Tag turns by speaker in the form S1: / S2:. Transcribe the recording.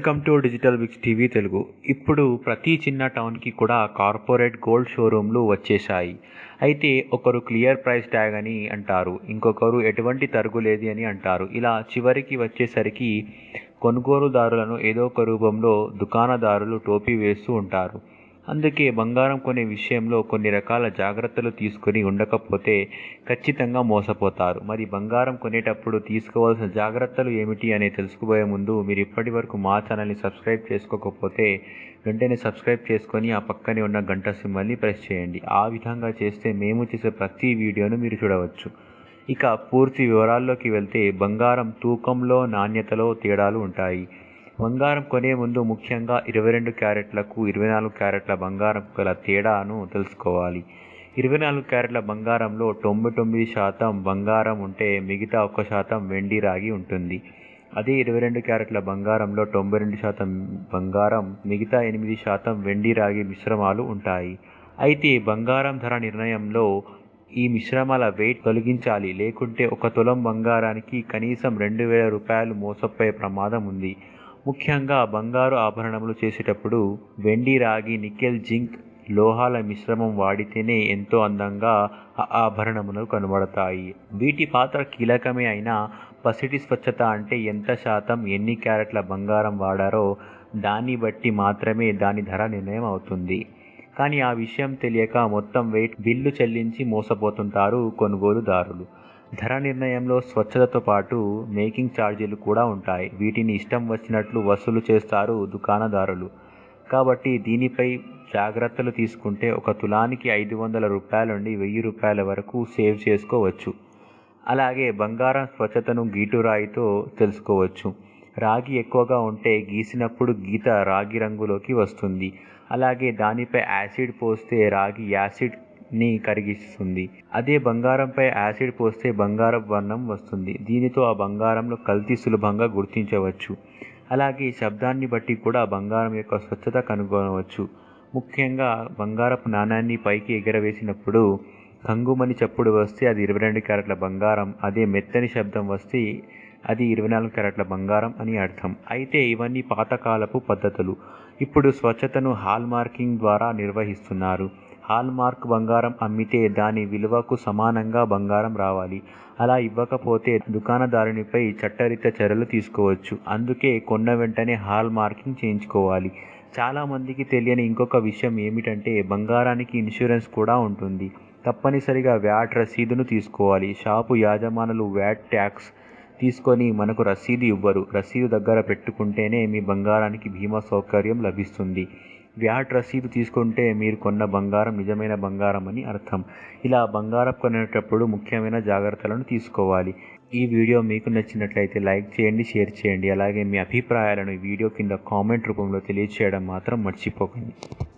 S1: welcome to digital Vix TV Telugu ఇప్పుడు ప్రతి చిన్న టౌన్కి కూడా కార్పొరేట్ గోల్డ్ షోరూమ్లు వచ్చేసాయి అయితే ఒకరు క్లియర్ ప్రైస్ ట్యాగ్ అని అంటారు ఇంకొకరు ఎటువంటి తరుగు లేదు అని అంటారు ఇలా చివరికి వచ్చేసరికి కొనుగోలుదారులను ఏదో ఒక రూపంలో దుకాణదారులు టోపీ వేస్తూ ఉంటారు అందుకే బంగారం కొనే విషయంలో కొన్ని రకాల జాగ్రత్తలు తీసుకొని ఉండకపోతే ఖచ్చితంగా మోసపోతారు మరి బంగారం కొనేటప్పుడు తీసుకోవాల్సిన జాగ్రత్తలు ఏమిటి అని తెలుసుకోబోయే ముందు మీరు ఇప్పటి వరకు మా ఛానల్ని సబ్స్క్రైబ్ చేసుకోకపోతే వెంటనే సబ్స్క్రైబ్ చేసుకొని ఆ పక్కనే ఉన్న గంట సింబల్ని ప్రెస్ చేయండి ఆ విధంగా చేస్తే మేము చేసే ప్రతి వీడియోను మీరు చూడవచ్చు ఇక పూర్తి వివరాల్లోకి వెళ్తే బంగారం తూకంలో నాణ్యతలో తేడాలు ఉంటాయి బంగారం కొనే ముందు ముఖ్యంగా ఇరవై రెండు క్యారెట్లకు ఇరవై నాలుగు క్యారెట్ల బంగారం గల తేడాను తెలుసుకోవాలి ఇరవై నాలుగు క్యారెట్ల బంగారంలో తొంభై తొమ్మిది శాతం బంగారం ఉంటే మిగతా ఒక్క శాతం వెండి రాగి ఉంటుంది అదే ఇరవై రెండు క్యారెట్ల బంగారంలో తొంభై రెండు శాతం బంగారం మిగతా ఎనిమిది శాతం వెండి రాగి మిశ్రమాలు ఉంటాయి అయితే బంగారం ధర నిర్ణయంలో ఈ మిశ్రమాల వెయిట్ తొలగించాలి లేకుంటే ఒక తులం బంగారానికి కనీసం రెండు వేల రూపాయలు మోసపోయే ప్రమాదం ఉంది ముఖ్యంగా బంగారు ఆభరణములు చేసేటప్పుడు వెండి రాగి నికెల్ జింక్ లోహాల మిశ్రమం వాడితేనే ఎంతో అందంగా ఆ ఆభరణములు కనబడతాయి వీటి పాత్ర కీలకమే అయినా పసిటి స్వచ్ఛత అంటే ఎంత శాతం ఎన్ని క్యారెట్ల బంగారం వాడారో దాన్ని బట్టి మాత్రమే దాని ధర నిర్ణయం అవుతుంది కానీ ఆ విషయం తెలియక మొత్తం వెయిట్ బిల్లు చెల్లించి మోసపోతుంటారు కొనుగోలుదారులు ధర నిర్ణయంలో స్వచ్ఛతతో పాటు మేకింగ్ ఛార్జీలు కూడా ఉంటాయి వీటిని ఇష్టం వచ్చినట్లు వసూలు చేస్తారు దుకాణదారులు కాబట్టి దీనిపై జాగ్రత్తలు తీసుకుంటే ఒక తులానికి ఐదు వందల రూపాయల నుండి వెయ్యి రూపాయల వరకు సేవ్ చేసుకోవచ్చు అలాగే బంగారం స్వచ్ఛతను గీటురాయితో తెలుసుకోవచ్చు రాగి ఎక్కువగా ఉంటే గీసినప్పుడు గీత రాగి రంగులోకి వస్తుంది అలాగే దానిపై యాసిడ్ పోస్తే రాగి యాసిడ్ ని కరిగిస్తుంది అదే బంగారంపై యాసిడ్ పోస్తే బంగారం వర్ణం వస్తుంది దీనితో ఆ బంగారంలో కల్తీ సులభంగా గుర్తించవచ్చు అలాగే శబ్దాన్ని బట్టి కూడా బంగారం యొక్క స్వచ్ఛత కనుగొనవచ్చు ముఖ్యంగా బంగారపు నాణాన్ని పైకి ఎగరవేసినప్పుడు కంగుమని చప్పుడు వస్తే అది ఇరవై రెండు క్యారెట్ల బంగారం అదే మెత్తని శబ్దం వస్తే అది ఇరవై నాలుగు క్యారెట్ల బంగారం అని అర్థం అయితే ఇవన్నీ పాతకాలపు పద్ధతులు ఇప్పుడు స్వచ్ఛతను హాల్ మార్కింగ్ ద్వారా నిర్వహిస్తున్నారు హాల్ మార్క్ బంగారం అమ్మితే దాని విలువకు సమానంగా బంగారం రావాలి అలా ఇవ్వకపోతే దుకాణదారునిపై చట్టరీత్యా చర్యలు తీసుకోవచ్చు అందుకే కొన్న వెంటనే హాల్ మార్కింగ్ చేయించుకోవాలి చాలామందికి తెలియని ఇంకొక విషయం ఏమిటంటే బంగారానికి ఇన్సూరెన్స్ కూడా ఉంటుంది తప్పనిసరిగా వ్యాట్ రసీదును తీసుకోవాలి షాపు యాజమానులు వ్యాట్ ట్యాక్స్ తీసుకొని మనకు రసీదు ఇవ్వరు రసీదు దగ్గర పెట్టుకుంటేనే మీ బంగారానికి బీమా సౌకర్యం లభిస్తుంది వ్యాట్ రసీదు తీసుకుంటే మీరు కొన్న బంగారం నిజమైన బంగారం అని అర్థం ఇలా బంగారం కొనేటప్పుడు ముఖ్యమైన జాగ్రత్తలను తీసుకోవాలి ఈ వీడియో మీకు నచ్చినట్లయితే లైక్ చేయండి షేర్ చేయండి అలాగే మీ అభిప్రాయాలను ఈ వీడియో కింద కామెంట్ రూపంలో తెలియచేయడం మాత్రం మర్చిపోకండి